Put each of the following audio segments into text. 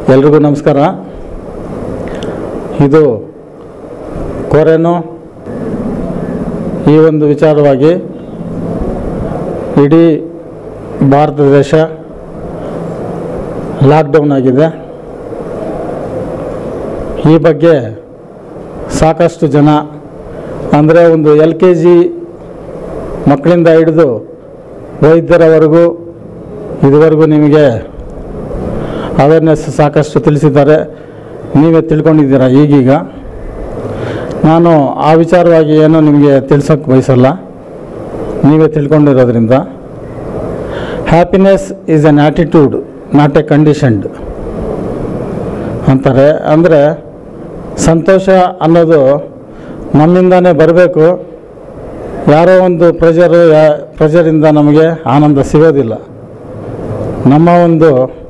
ಎಲ್ರಿಗೂ ನಮಸ್ಕಾರ ಇದು ಕೊರೆನೋ ಈ ಒಂದು ವಿಚಾರವಾಗಿ ಇಡೀ ಭಾರತ ದೇಶ ಲಾಕ್ಡೌನ್ ಆಗಿದೆ ಈ ಬಗ್ಗೆ ಸಾಕಷ್ಟು ಜನ ಅಂದರೆ ಒಂದು ಎಲ್ ಕೆ ಜಿ ಮಕ್ಕಳಿಂದ ಹಿಡಿದು ವೈದ್ಯರವರೆಗೂ ಇದುವರೆಗೂ ನಿಮಗೆ ಅವೇರ್ನೆಸ್ ಸಾಕಷ್ಟು ತಿಳಿಸಿದ್ದಾರೆ ನೀವೇ ತಿಳ್ಕೊಂಡಿದ್ದೀರಾ ಈಗೀಗ ನಾನು ಆ ವಿಚಾರವಾಗಿ ಏನೂ ನಿಮಗೆ ತಿಳ್ಸೋಕ್ಕೆ ಬಯಸಲ್ಲ ನೀವೇ ತಿಳ್ಕೊಂಡಿರೋದ್ರಿಂದ happiness is an attitude not a conditioned ಅಂತಾರೆ ಅಂದರೆ ಸಂತೋಷ ಅನ್ನೋದು ನಮ್ಮಿಂದಾನೇ ಬರಬೇಕು ಯಾರೋ ಒಂದು ಪ್ರೆಜರು ಯಾ ಪ್ರೆಜರಿಂದ ನಮಗೆ ಆನಂದ ಸಿಗೋದಿಲ್ಲ ನಮ್ಮ ಒಂದು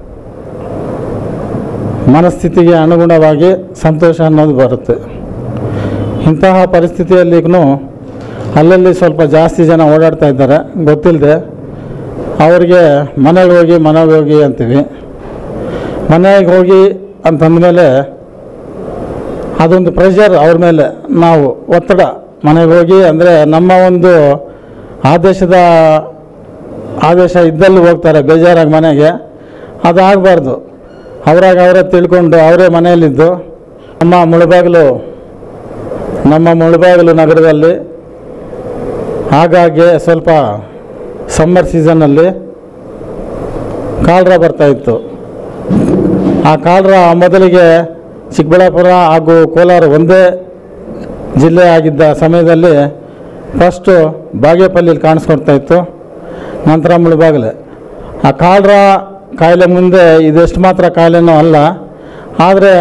ಮನಸ್ಥಿತಿಗೆ ಅನುಗುಣವಾಗಿ ಸಂತೋಷ ಅನ್ನೋದು ಬರುತ್ತೆ ಇಂತಹ ಪರಿಸ್ಥಿತಿಯಲ್ಲಿಗೂ ಅಲ್ಲಲ್ಲಿ ಸ್ವಲ್ಪ ಜಾಸ್ತಿ ಜನ ಓಡಾಡ್ತಾ ಇದ್ದಾರೆ ಗೊತ್ತಿಲ್ಲದೆ ಅವರಿಗೆ ಮನೆಗೆ ಹೋಗಿ ಮನೆಗೆ ಹೋಗಿ ಅಂತೀವಿ ಮನೆಗೆ ಹೋಗಿ ಅಂತಂದಮೇಲೆ ಅದೊಂದು ಪ್ರೆಷರ್ ಅವ್ರ ಮೇಲೆ ನಾವು ಒತ್ತಡ ಮನೆಗೆ ಹೋಗಿ ಅಂದರೆ ನಮ್ಮ ಒಂದು ಆದೇಶದ ಆದೇಶ ಇದ್ದಲ್ಲಿ ಹೋಗ್ತಾರೆ ಬೇಜಾರಾಗಿ ಮನೆಗೆ ಅದಾಗಬಾರ್ದು ಅವರಾಗ ಅವರೇ ತಿಳ್ಕೊಂಡು ಅವರೇ ಮನೆಯಲ್ಲಿದ್ದು ನಮ್ಮ ಮುಳುಬಾಗಿಲು ನಮ್ಮ ಮುಳುಬಾಗಿಲು ನಗರದಲ್ಲಿ ಆಗಾಗ್ಗೆ ಸ್ವಲ್ಪ ಸಮ್ಮರ್ ಸೀಸನ್ನಲ್ಲಿ ಕಾಲ್ರ ಬರ್ತಾಯಿತ್ತು ಆ ಕಾಲ್ರ ಮೊದಲಿಗೆ ಚಿಕ್ಕಬಳ್ಳಾಪುರ ಹಾಗೂ ಕೋಲಾರ ಒಂದೇ ಜಿಲ್ಲೆ ಆಗಿದ್ದ ಸಮಯದಲ್ಲಿ ಫಸ್ಟು ಬಾಗೇಪಲ್ಲಿಲಿ ಕಾಣಿಸ್ಕೊಡ್ತಾ ಇತ್ತು ನಂತರ ಮುಳುಬಾಗಿಲು ಆ ಕಾಲ್ರ ಕಾಯಿಲೆ ಮುಂದೆ ಇದೆಷ್ಟು ಮಾತ್ರ ಕಾಯಿಲೆನೂ ಅಲ್ಲ ಆದರೆ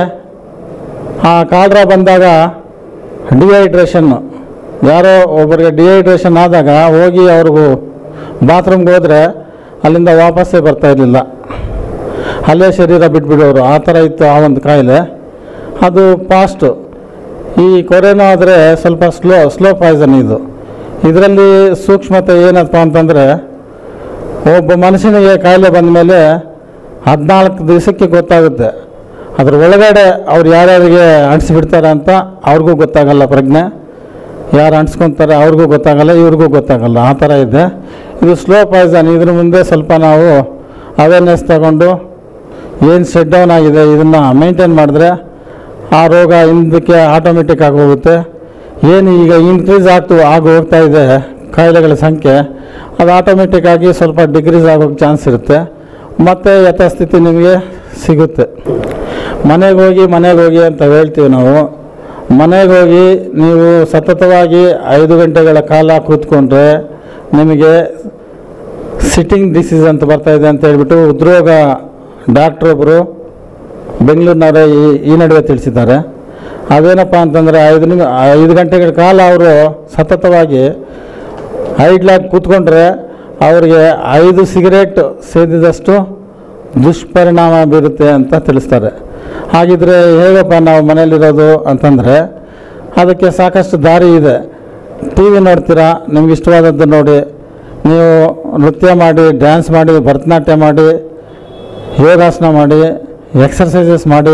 ಆ ಕಾಲ್ರ ಬಂದಾಗ ಡಿಹೈಡ್ರೇಷನ್ನು ಯಾರೋ ಒಬ್ಬರಿಗೆ ಡಿಹೈಡ್ರೇಷನ್ ಆದಾಗ ಹೋಗಿ ಅವ್ರಿಗೂ ಬಾತ್ರೂಮ್ಗೆ ಹೋದರೆ ಅಲ್ಲಿಂದ ವಾಪಸ್ಸೇ ಬರ್ತಾ ಇರಲಿಲ್ಲ ಅಲ್ಲೇ ಶರೀರ ಬಿಟ್ಬಿಡೋರು ಆ ಥರ ಇತ್ತು ಆ ಒಂದು ಕಾಯಿಲೆ ಅದು ಫಾಸ್ಟು ಈ ಕೊರೆನೋ ಆದರೆ ಸ್ವಲ್ಪ ಸ್ಲೋ ಸ್ಲೋ ಪಾಯ್ಸನ್ ಇದು ಇದರಲ್ಲಿ ಸೂಕ್ಷ್ಮತೆ ಏನಪ್ಪ ಅಂತಂದರೆ ಒಬ್ಬ ಮನುಷ್ಯನಿಗೆ ಕಾಯಿಲೆ ಬಂದ ಮೇಲೆ ಹದಿನಾಲ್ಕು ದಿವಸಕ್ಕೆ ಗೊತ್ತಾಗುತ್ತೆ ಅದ್ರ ಒಳಗಡೆ ಅವ್ರು ಯಾರ್ಯಾರಿಗೆ ಅಂಟಿಸ್ಬಿಡ್ತಾರೆ ಅಂತ ಅವ್ರಿಗೂ ಗೊತ್ತಾಗಲ್ಲ ಪ್ರಜ್ಞೆ ಯಾರು ಅಂಟಿಸ್ಕೊತಾರೆ ಅವ್ರಿಗೂ ಗೊತ್ತಾಗಲ್ಲ ಇವ್ರಿಗೂ ಗೊತ್ತಾಗಲ್ಲ ಆ ಥರ ಇದೆ ಇದು ಸ್ಲೋ ಪಾಯ್ಸನ್ ಇದ್ರ ಮುಂದೆ ಸ್ವಲ್ಪ ನಾವು ಅವೇರ್ನೆಸ್ ತಗೊಂಡು ಏನು ಶೆಡ್ ಡೌನ್ ಆಗಿದೆ ಇದನ್ನು ಮೇಂಟೈನ್ ಮಾಡಿದ್ರೆ ಆ ರೋಗ ಹಿಂದಕ್ಕೆ ಆಟೋಮೆಟಿಕ್ ಆಗಿ ಹೋಗುತ್ತೆ ಏನು ಈಗ ಇನ್ಕ್ರೀಸ್ ಆಗ್ತು ಆಗಿ ಹೋಗ್ತಾ ಇದೆ ಕಾಯಿಲೆಗಳ ಸಂಖ್ಯೆ ಅದು ಆಟೋಮೆಟಿಕ್ ಆಗಿ ಸ್ವಲ್ಪ ಡಿಕ್ರೀಸ್ ಆಗೋಕ್ಕೆ ಚಾನ್ಸ್ ಇರುತ್ತೆ ಮತ್ತು ಯಥಾಸ್ಥಿತಿ ನಿಮಗೆ ಸಿಗುತ್ತೆ ಮನೆಗೆ ಹೋಗಿ ಮನೆಗೆ ಹೋಗಿ ಅಂತ ಹೇಳ್ತೀವಿ ನಾವು ಮನೆಗೆ ಹೋಗಿ ನೀವು ಸತತವಾಗಿ ಐದು ಗಂಟೆಗಳ ಕಾಲ ಕೂತ್ಕೊಂಡ್ರೆ ನಿಮಗೆ ಸಿಟ್ಟಿಂಗ್ ಡಿಸೀಸ್ ಅಂತ ಬರ್ತಾ ಇದೆ ಅಂತ ಹೇಳ್ಬಿಟ್ಟು ಹೃದ್ರೋಗ ಡಾಕ್ಟ್ರೊಬ್ಬರು ಬೆಂಗಳೂರಿನವರೇ ಈ ಈ ನಡುವೆ ತಿಳಿಸಿದ್ದಾರೆ ಅದೇನಪ್ಪ ಅಂತಂದರೆ ಐದು ನಿಮಿ ಐದು ಗಂಟೆಗಳ ಕಾಲ ಅವರು ಸತತವಾಗಿ ಐಡ್ಲಾಗಿ ಕೂತ್ಕೊಂಡ್ರೆ ಅವರಿಗೆ ಐದು ಸಿಗರೇಟ್ ಸೇದಿದಷ್ಟು ದುಷ್ಪರಿಣಾಮ ಬೀರುತ್ತೆ ಅಂತ ತಿಳಿಸ್ತಾರೆ ಹಾಗಿದ್ರೆ ಹೇಗಪ್ಪ ನಾವು ಮನೇಲಿರೋದು ಅಂತಂದರೆ ಅದಕ್ಕೆ ಸಾಕಷ್ಟು ದಾರಿ ಇದೆ ಟಿ ವಿ ನೋಡ್ತೀರಾ ನಿಮ್ಗೆ ಇಷ್ಟವಾದದ್ದು ನೋಡಿ ನೀವು ನೃತ್ಯ ಮಾಡಿ ಡ್ಯಾನ್ಸ್ ಮಾಡಿ ಭರತನಾಟ್ಯ ಮಾಡಿ ಯೋಗಾಸನ ಮಾಡಿ ಎಕ್ಸರ್ಸೈಸಸ್ ಮಾಡಿ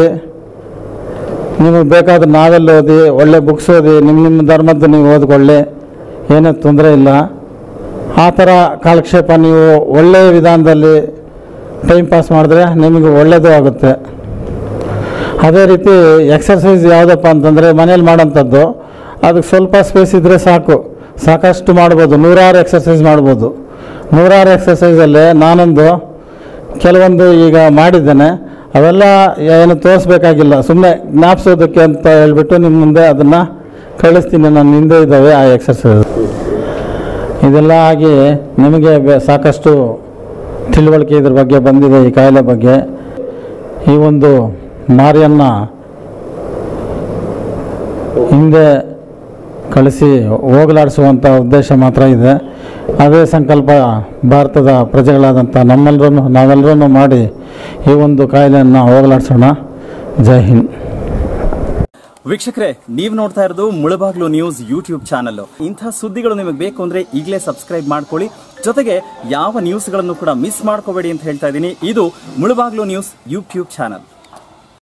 ನಿಮಗೆ ಬೇಕಾದ ನಾವೆಲ್ ಓದಿ ಒಳ್ಳೆ ಬುಕ್ಸ್ ಓದಿ ನಿಮ್ಮ ನಿಮ್ಮ ಧರ್ಮದ್ದು ನೀವು ಓದ್ಕೊಳ್ಳಿ ಏನೂ ತೊಂದರೆ ಇಲ್ಲ ಆ ಥರ ಕಾಲಕ್ಷೇಪ ನೀವು ಒಳ್ಳೆಯ ವಿಧಾನದಲ್ಲಿ ಟೈಮ್ ಪಾಸ್ ಮಾಡಿದ್ರೆ ನಿಮಗೆ ಒಳ್ಳೆಯದು ಆಗುತ್ತೆ ಅದೇ ರೀತಿ ಎಕ್ಸರ್ಸೈಸ್ ಯಾವುದಪ್ಪ ಅಂತಂದರೆ ಮನೇಲಿ ಮಾಡೋಂಥದ್ದು ಅದಕ್ಕೆ ಸ್ವಲ್ಪ ಸ್ಪೇಸ್ ಇದ್ದರೆ ಸಾಕು ಸಾಕಷ್ಟು ಮಾಡ್ಬೋದು ನೂರಾರು ಎಕ್ಸರ್ಸೈಸ್ ಮಾಡ್ಬೋದು ನೂರಾರು ಎಕ್ಸರ್ಸೈಸಲ್ಲಿ ನಾನೊಂದು ಕೆಲವೊಂದು ಈಗ ಮಾಡಿದ್ದೇನೆ ಅವೆಲ್ಲ ಏನು ತೋರಿಸ್ಬೇಕಾಗಿಲ್ಲ ಸುಮ್ಮನೆ ಜ್ಞಾಪಿಸೋದಕ್ಕೆ ಅಂತ ಹೇಳ್ಬಿಟ್ಟು ನಿಮ್ಮ ಮುಂದೆ ಅದನ್ನು ಕಳಿಸ್ತೀನಿ ನನ್ನ ಹಿಂದೆ ಇದ್ದಾವೆ ಆ ಎಕ್ಸರ್ಸೈಸ್ ಇದೆಲ್ಲ ಆಗಿ ನಿಮಗೆ ಬೆ- ಸಾಕಷ್ಟು ತಿಳುವಳಿಕೆ ಇದ್ರ ಬಗ್ಗೆ ಬಂದಿದೆ ಈ ಕಾಯಿಲೆ ಬಗ್ಗೆ ಈ ಒಂದು ಮಾರಿಯನ್ನು ಹಿಂದೆ ಕಳಿಸಿ ಹೋಗಲಾಡಿಸುವಂಥ ಉದ್ದೇಶ ಮಾತ್ರ ಇದೆ ಅದೇ ಸಂಕಲ್ಪ ಭಾರತದ ಪ್ರಜೆಗಳಾದಂಥ ನಮ್ಮೆಲ್ಲರೂ ನಾವೆಲ್ಲರೂ ಮಾಡಿ ಈ ಒಂದು ಕಾಯಿಲೆಯನ್ನು ಹೋಗಲಾಡಿಸೋಣ ಜೈ ಹಿಂದ್ ವೀಕ್ಷಕರೇ ನೀವು ನೋಡ್ತಾ ಇರೋದು ಮುಳಬಾಗ್ಲು ನ್ಯೂಸ್ ಯೂಟ್ಯೂಬ್ ಚಾನಲ್ ಇಂಥ ಸುದ್ದಿಗಳು ನಿಮಗೆ ಬೇಕು ಅಂದ್ರೆ ಈಗಲೇ ಸಬ್ಸ್ಕ್ರೈಬ್ ಮಾಡ್ಕೊಳ್ಳಿ ಜೊತೆಗೆ ಯಾವ ನ್ಯೂಸ್ಗಳನ್ನು ಕೂಡ ಮಿಸ್ ಮಾಡ್ಕೋಬೇಡಿ ಅಂತ ಹೇಳ್ತಾ ಇದ್ದೀನಿ ಇದು ಮುಳಬಾಗ್ಲು ನ್ಯೂಸ್ ಯೂಟ್ಯೂಬ್ ಚಾನಲ್